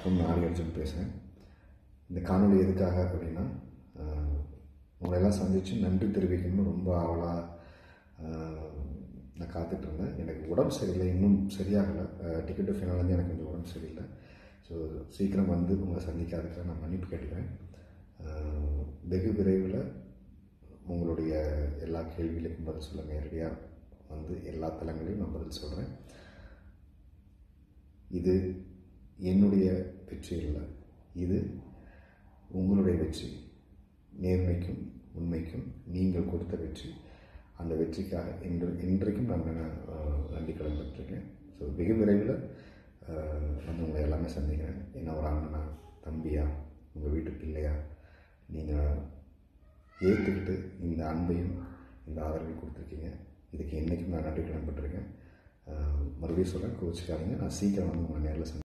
வணக்கம் நான் ஆடி அர்ஜுன் பேசுகிறேன் இந்த காணொளி எதுக்காக அப்படின்னா ஆஹ், உங்களை எல்லாம் சந்தித்து நன்றி தெரிவிக்கணும்னு ரொம்ப ஆவலாக நான் காத்துட்டு இருந்தேன் எனக்கு உடம்பு சரியில்லை இன்னும் சரியாகலை டிக்கெட்டு ஃபைனல் எனக்கு கொஞ்சம் உடம்பு சரியில்லை ஸோ சீக்கிரம் வந்து உங்களை சந்திக்காததுக்கு நான் மன்னிப்பு கேட்டுக்கிறேன் ஆஹ், வெகு விரைவில் உங்களுடைய எல்லா கேள்விகளுக்கும் பதில் சொல்ல நேரடியாக வந்து எல்லா தளங்களையும் நான் பதில் சொல்கிறேன் இது என்னுடைய வெற்றி இல்லை இது உங்களுடைய வெற்றி நேர்மைக்கும் உண்மைக்கும் நீங்கள் கொடுத்த வெற்றி அந்த வெற்றிக்காக இன்று இன்றைக்கும் நான் அஹ், நன்றி கடன் பெற்றிருக்கேன் ஸோ வெகு விரைவில் அஹ், வந்து உங்களை எல்லாமே சந்திக்கிறேன் என்ன ஒரு அண்ணனா தம்பியா உங்கள் வீட்டு பிள்ளையா நீங்கள் ஏற்றுக்கிட்டு இந்த அன்பையும் இந்த ஆதரவையும் கொடுத்துருக்கீங்க இதுக்கு என்றைக்கும் நான் நன்றி கடன் பெற்றிருக்கேன் அஹ், மறுபடியும் சொல்கிறேன் கோச்சிக்காதீங்க நான் சீக்கிரம் வந்து உங்களை நேரில் சந்தி